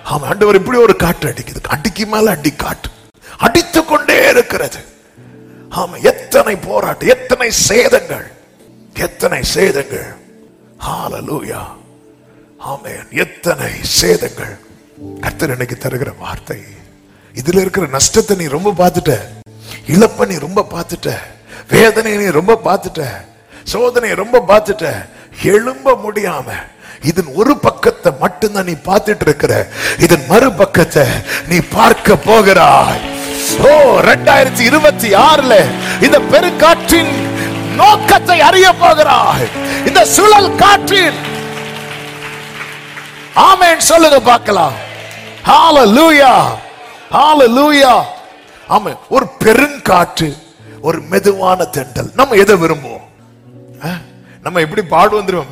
ஆமா ஆண்டவர் இப்படி ஒரு காற்று அடிக்குது அடிக்கு மேல அடி காற்று அடித்து கொண்டே இருக்கிறது ஆமா எத்தனை போராட்டம் எத்தனை சேதங்கள் எத்தனை சேதங்கள் ஹalleluya ஆமென் எத்தனை சேதங்கள் கர்த்தர் இன்னைக்கு தருகிற வார்த்தை இதுல இருக்கிற நஷ்டத்தை நீ ரொம்ப பார்த்துட்ட இழப்ப நீ ரொம்ப பார்த்துட்ட வேதனை நீ ரொம்ப பார்த்துட்ட சோதனை ரொம்ப பார்த்துட்ட எழும்ப முடியாம இதன் ஒரு பக்கத்தை மட்டும்தான் நீ பார்த்துட்டு இருக்கிற இதன் மறுபக்கத்தை நீ பார்க்க போகிறாய் ஓ ரெண்டாயிரத்தி இருபத்தி ஆறுல இந்த பெருங்காற்றின் நோக்கத்தை அறிய போகிறாய் இந்த சுழல் காற்றின் ஆமென் சொல்லுங்க பார்க்கலாம் ஹalleluya ஹalleluya ஆமென் ஒரு பெருங்காற்று ஒரு மெதுவான தெண்டல் நம்ம எதை விரும்புவோம் ஆ? நம்ம எப்படி பாடுவோம் தெரியுமா